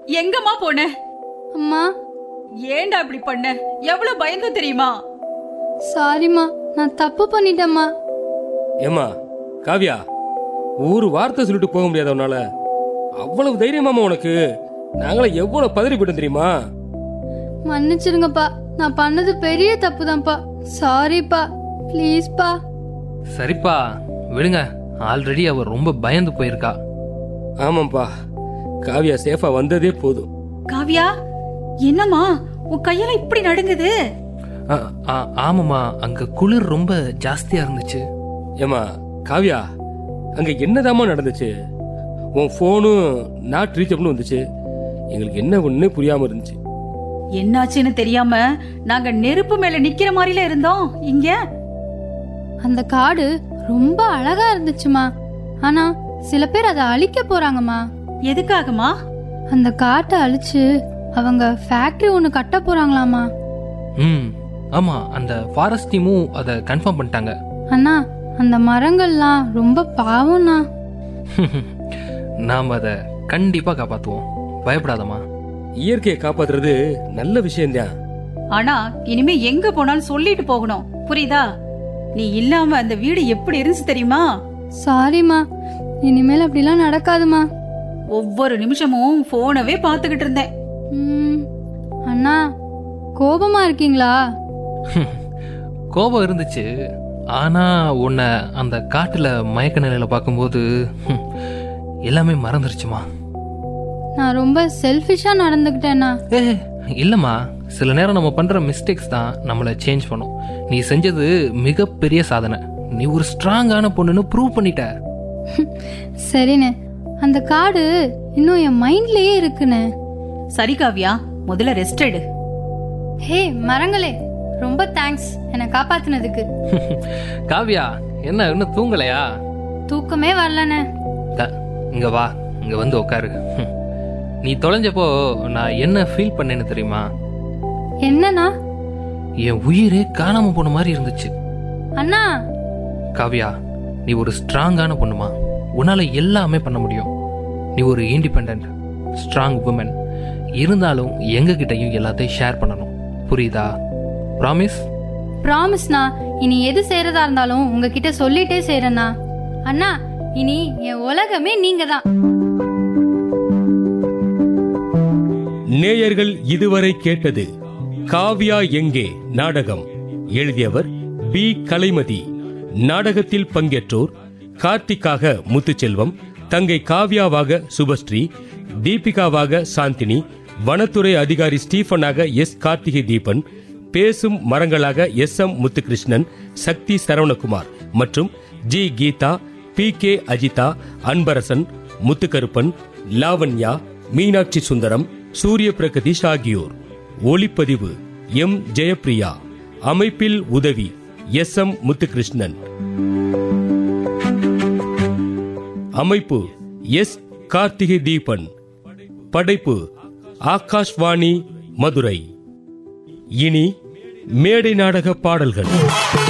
எங்கம்மா போன அம்மா ஏன்டா இப்படி பண்ண எவ்வளவு பயந்து தெரியுமா சாரிம்மா நான் தப்பு பண்ணிட்டேம்மா ஏம்மா காவியா ஒரு வார்த்தை சொல்லிட்டு போக முடியாத உன்னால அவ்வளவு தைரியமாமா உனக்கு நாங்கள எவ்வளவு பதறி போயிட்டோம் தெரியுமா மன்னிச்சிருங்கப்பா நான் பண்ணது பெரிய தப்பு தான்ப்பா சாரிப்பா ப்ளீஸ்ப்பா சரிப்பா விடுங்க ஆல்ரெடி அவ ரொம்ப பயந்து போயிருக்கா ஆமாப்பா காவியா சேஃபா வந்ததே போதும் காவியா என்னம்மா உன் கையெல்லாம் இப்படி நடுங்குது ஆ, ஆ, ஆமாம்மா அங்க குளிர் ரொம்ப ஜாஸ்தியா இருந்துச்சு ஏமா காவியா அங்க என்னதாம்மா நடந்துச்சு உன் போனும் நாட் ரீச்சப்னு வந்துச்சு எங்களுக்கு என்ன ஒண்ணு புரியாம இருந்துச்சு என்னாச்சுன்னு தெரியாம நாங்க நெருப்பு மேல நிக்கிற மாதிரில இருந்தோம் இங்க அந்த காடு ரொம்ப அழகா இருந்துச்சுமா ஆனா சில பேர் அதை அழிக்க போறாங்கம்மா எதுக்காகமா அந்த காட்டை அழிச்சு அவங்க ஃபேக்டரி ஒன்று கட்ட போறாங்களாமா ம் ஆமா அந்த ஃபாரஸ்ட் டீமும் அதை கன்ஃபார்ம் பண்ணிட்டாங்க அண்ணா அந்த மரங்கள்லாம் ரொம்ப பாவம்ண்ணா நாம் அதை கண்டிப்பா காப்பாத்துவோம் பயப்படாதம்மா இயற்கையை காப்பாத்துறது நல்ல விஷயம்தான் ஆனா இனிமே எங்க போனாலும் சொல்லிட்டு போகணும் புரியுதா நீ இல்லாம அந்த வீடு எப்படி இருந்துச்சு தெரியுமா சாரிம்மா இனிமேல் அப்படிலாம் நடக்காதுமா ஒவ்வொரு நிமிஷமும் போனவே பாத்துக்கிட்டு இருந்தேன் ம், அண்ணா கோபமா இருக்கீங்களா கோபம் இருந்துச்சு ஆனா உன்னை அந்த காட்டுல மயக்க நிலையில பார்க்கும்போது ஹம், எல்லாமே மறந்துருச்சுமா நான் ரொம்ப செல்ஃபிஷா நடந்துக்கிட்டேண்ணா ஏ இல்லம்மா சில நேரம் நம்ம பண்ற மிஸ்டேக்ஸ் தான் நம்மளை சேஞ்ச் பண்ணும் நீ செஞ்சது மிகப்பெரிய சாதனை நீ ஒரு ஸ்ட்ராங்கான பொண்ணுன்னு ப்ரூவ் பண்ணிட்ட சரிண்ணே அந்த காடு இன்னும் என் மைண்ட்லயே இருக்குண்ணே சரி காவியா முதல்ல ரெஸ்ட் எடு ஹே மரங்களே ரொம்ப தேங்க்ஸ் என்னை காப்பாத்துனதுக்கு காவியா என்ன இன்னும் தூங்கலையா தூக்கமே வரலண்ணே க- இங்க வா இங்க வந்து உட்காரு ஹம். நீ தொலைஞ்சப்போ நான் என்ன ஃபீல் பண்ணேன்னு தெரியுமா என்னண்ணா என் உயிரே காணாம போன மாதிரி இருந்துச்சு அண்ணா காவியா நீ ஒரு ஸ்ட்ராங்கான பொண்ணுமா உன்னால எல்லாமே பண்ண முடியும் நீ ஒரு இண்டிபெண்ட் ஸ்ட்ராங் உமன் இருந்தாலும் எங்க கிட்டயும் எல்லாத்தையும் ஷேர் பண்ணணும் புரியுதா ப்ராமிஸ் ப்ராமிஸ்ண்ணா இனி எது செய்யறதா இருந்தாலும் உங்ககிட்ட சொல்லிட்டே செய்யறேண்ணா அண்ணா இனி என் உலகமே நீங்க தான் நேயர்கள் இதுவரை கேட்டது காவ்யா எங்கே நாடகம் எழுதியவர் பி கலைமதி நாடகத்தில் பங்கேற்றோர் கார்த்திக்காக முத்துச்செல்வம் தங்கை காவ்யாவாக சுபஸ்ரீ தீபிகாவாக சாந்தினி வனத்துறை அதிகாரி ஸ்டீஃபனாக எஸ் கார்த்திகை தீபன் பேசும் மரங்களாக எஸ் எம் முத்துகிருஷ்ணன் சக்தி சரவணகுமார் மற்றும் G Geetha P K Ajitha Anbarasan Muthukaruppan Lavanya Meenakshi Sundaram Surya Pragatheesh ஆகியோர் ஒளிப்பதிவு எம் ஜெயப்பிரியா அமைப்பில் உதவி எஸ் எம் முத்துகிருஷ்ணன் அமைப்பு எஸ் கார்த்திகை தீபன் படைப்பு ஆகாஷ்வாணி மதுரை இனி மேடை நாடக பாடல்கள்